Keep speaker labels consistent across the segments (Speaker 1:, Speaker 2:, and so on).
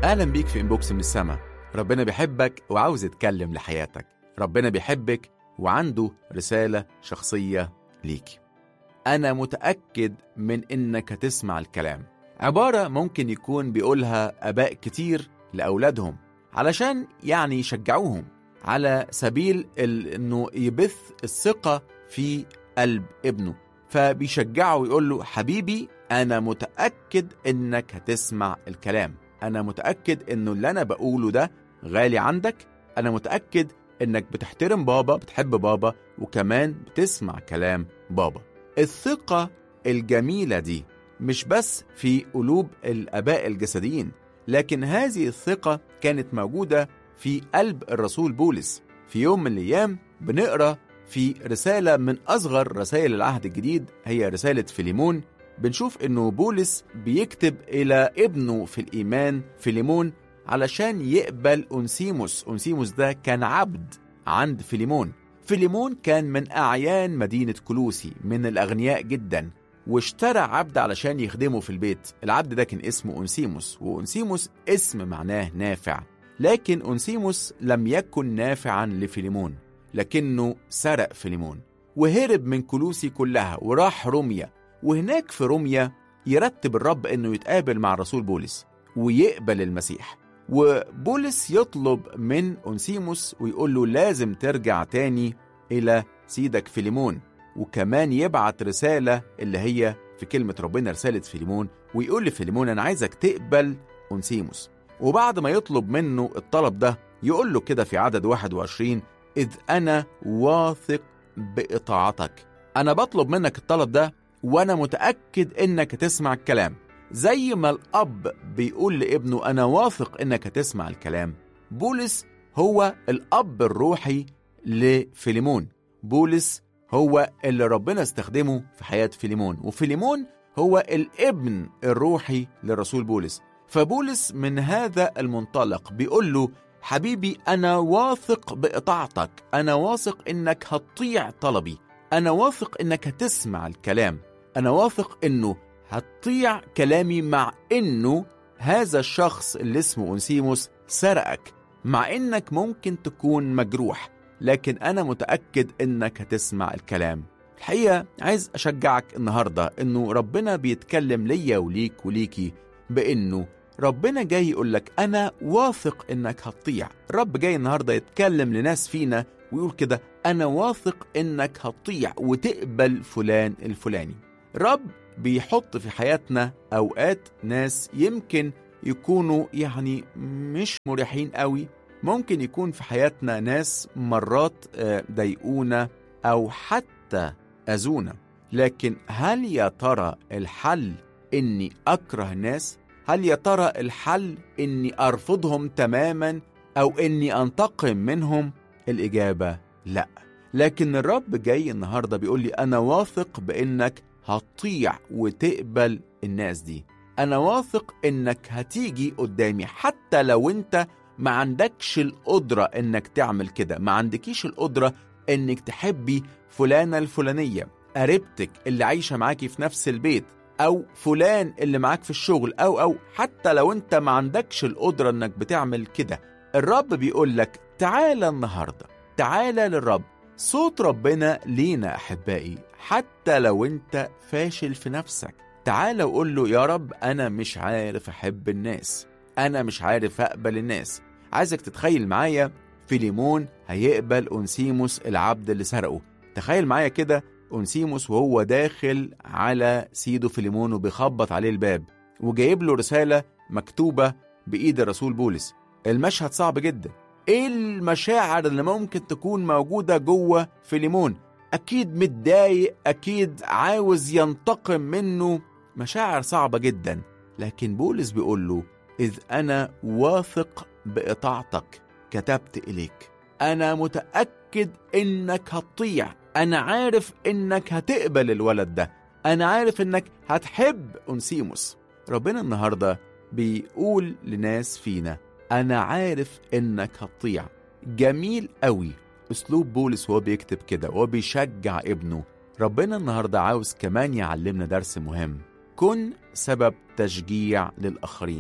Speaker 1: اهلا بيك في انبوكس من السما ربنا بيحبك وعاوز يتكلم لحياتك ربنا بيحبك وعنده رسالة شخصية ليك أنا متأكد من إنك هتسمع الكلام عبارة ممكن يكون بيقولها آباء كتير لأولادهم علشان يعني يشجعوهم على سبيل ال- إنه يبث الثقة في قلب ابنه فبيشجعه ويقول له حبيبي أنا متأكد إنك هتسمع الكلام أنا متأكد إنه اللي أنا بقوله ده غالي عندك أنا متأكد إنك بتحترم بابا بتحب بابا وكمان بتسمع كلام بابا الثقة الجميلة دي مش بس في قلوب الآباء الجسديين لكن هذه الثقة كانت موجودة في قلب الرسول بولس في يوم من الأيام بنقرأ في رسالة من أصغر رسائل العهد الجديد هي رسالة فيليمون بنشوف إنه بولس بيكتب إلى ابنه في الإيمان فيليمون علشان يقبل أنسيموس أنسيموس ده كان عبد عند فيليمون فيليمون كان من أعيان مدينة كلوسي من الأغنياء جدا واشترى عبد علشان يخدمه في البيت العبد ده كان اسمه أنسيموس وأنسيموس اسم معناه نافع لكن أنسيموس لم يكن نافعا لفيليمون لكنه سرق فيليمون وهرب من كلوسي كلها وراح روميا وهناك في روميا يرتب الرب انه يتقابل مع الرسول بولس ويقبل المسيح وبولس يطلب من أنسيموس ويقول له لازم ترجع تاني إلى سيدك فيليمون وكمان يبعت رسالة اللي هي في كلمة ربنا رسالة فيليمون ويقول لفيليمون أنا عايزك تقبل أنسيموس وبعد ما يطلب منه الطلب ده يقول له كده في عدد 21 إذ أنا واثق بإطاعتك أنا بطلب منك الطلب ده وأنا متأكد إنك تسمع الكلام زي ما الأب بيقول لابنه أنا واثق إنك هتسمع الكلام بولس هو الأب الروحي لفيليمون بولس هو اللي ربنا استخدمه في حياة فيليمون وفيليمون هو الابن الروحي للرسول بولس فبولس من هذا المنطلق بيقول له حبيبي أنا واثق بإطاعتك أنا واثق إنك هتطيع طلبي أنا واثق إنك هتسمع الكلام أنا واثق إنه هتطيع كلامي مع إنه هذا الشخص اللي اسمه أنسيموس سرقك مع إنك ممكن تكون مجروح لكن أنا متأكد إنك هتسمع الكلام الحقيقة عايز أشجعك النهاردة إنه ربنا بيتكلم ليا وليك وليكي بإنه ربنا جاي يقول لك أنا واثق إنك هتطيع الرب جاي النهاردة يتكلم لناس فينا ويقول كده أنا واثق إنك هتطيع وتقبل فلان الفلاني الرب بيحط في حياتنا أوقات ناس يمكن يكونوا يعني مش مريحين قوي ممكن يكون في حياتنا ناس مرات آه، ضايقونا أو حتى أذونا لكن هل يا ترى الحل إني أكره ناس؟ هل يا ترى الحل إني أرفضهم تماما أو إني أنتقم منهم؟ الإجابة لأ لكن الرب جاي النهاردة بيقول لي أنا واثق بإنك هتطيع وتقبل الناس دي أنا واثق إنك هتيجي قدامي حتى لو أنت ما عندكش القدرة إنك تعمل كده ما عندكيش القدرة إنك تحبي فلانة الفلانية قريبتك اللي عايشة معاكي في نفس البيت أو فلان اللي معاك في الشغل أو أو حتى لو أنت ما عندكش القدرة إنك بتعمل كده الرب بيقول لك تعالى النهاردة تعالى للرب صوت ربنا لينا أحبائي حتى لو أنت فاشل في نفسك تعالى وقول له يا رب أنا مش عارف أحب الناس أنا مش عارف أقبل الناس عايزك تتخيل معايا فيليمون هيقبل أنسيموس العبد اللي سرقه تخيل معايا كده أنسيموس وهو داخل على سيده فيليمون وبيخبط عليه الباب وجايب له رسالة مكتوبة بإيد الرسول بولس المشهد صعب جدا ايه المشاعر اللي ممكن تكون موجودة جوه فيليمون أكيد متضايق أكيد عاوز ينتقم منه مشاعر صعبة جدا لكن بولس بيقول له إذ أنا واثق بإطاعتك كتبت إليك أنا متأكد إنك هتطيع أنا عارف إنك هتقبل الولد ده أنا عارف إنك هتحب أنسيموس ربنا النهاردة بيقول لناس فينا أنا عارف إنك هتطيع جميل قوي أسلوب بولس وهو بيكتب كده وهو بيشجع ابنه ربنا النهاردة عاوز كمان يعلمنا درس مهم كن سبب تشجيع للآخرين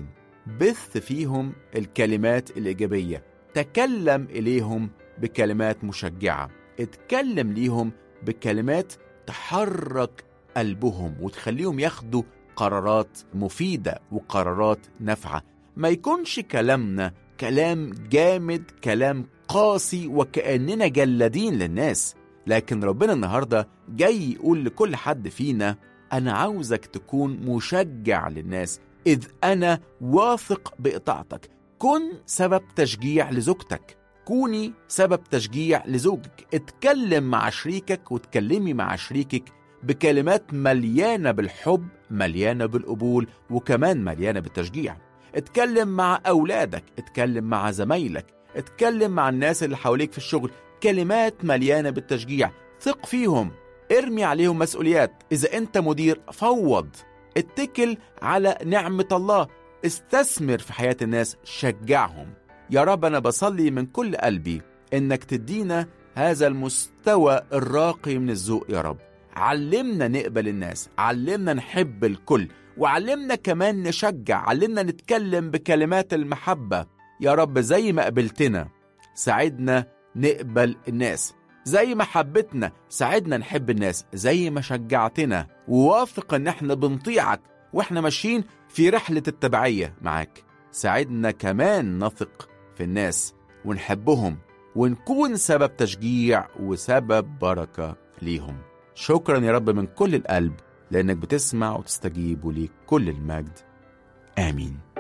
Speaker 1: بث فيهم الكلمات الإيجابية تكلم إليهم بكلمات مشجعة اتكلم ليهم بكلمات تحرك قلبهم وتخليهم ياخدوا قرارات مفيدة وقرارات نافعة ما يكونش كلامنا كلام جامد كلام قاسي وكأننا جلادين للناس لكن ربنا النهاردة جاي يقول لكل حد فينا أنا عاوزك تكون مشجع للناس إذ أنا واثق بإطاعتك كن سبب تشجيع لزوجتك كوني سبب تشجيع لزوجك اتكلم مع شريكك وتكلمي مع شريكك بكلمات مليانة بالحب مليانة بالقبول وكمان مليانة بالتشجيع اتكلم مع أولادك اتكلم مع زمايلك اتكلم مع الناس اللي حواليك في الشغل كلمات مليانة بالتشجيع ثق فيهم ارمي عليهم مسؤوليات إذا أنت مدير فوض اتكل على نعمة الله استثمر في حياة الناس شجعهم يا رب أنا بصلي من كل قلبي إنك تدينا هذا المستوى الراقي من الذوق يا رب علمنا نقبل الناس علمنا نحب الكل وعلمنا كمان نشجع علمنا نتكلم بكلمات المحبة يا رب زي ما قبلتنا ساعدنا نقبل الناس زي ما حبتنا ساعدنا نحب الناس زي ما شجعتنا وواثق ان احنا بنطيعك واحنا ماشيين في رحلة التبعية معاك ساعدنا كمان نثق في الناس ونحبهم ونكون سبب تشجيع وسبب بركة ليهم شكرا يا رب من كل القلب لأنك بتسمع وتستجيب وليك كل المجد آمين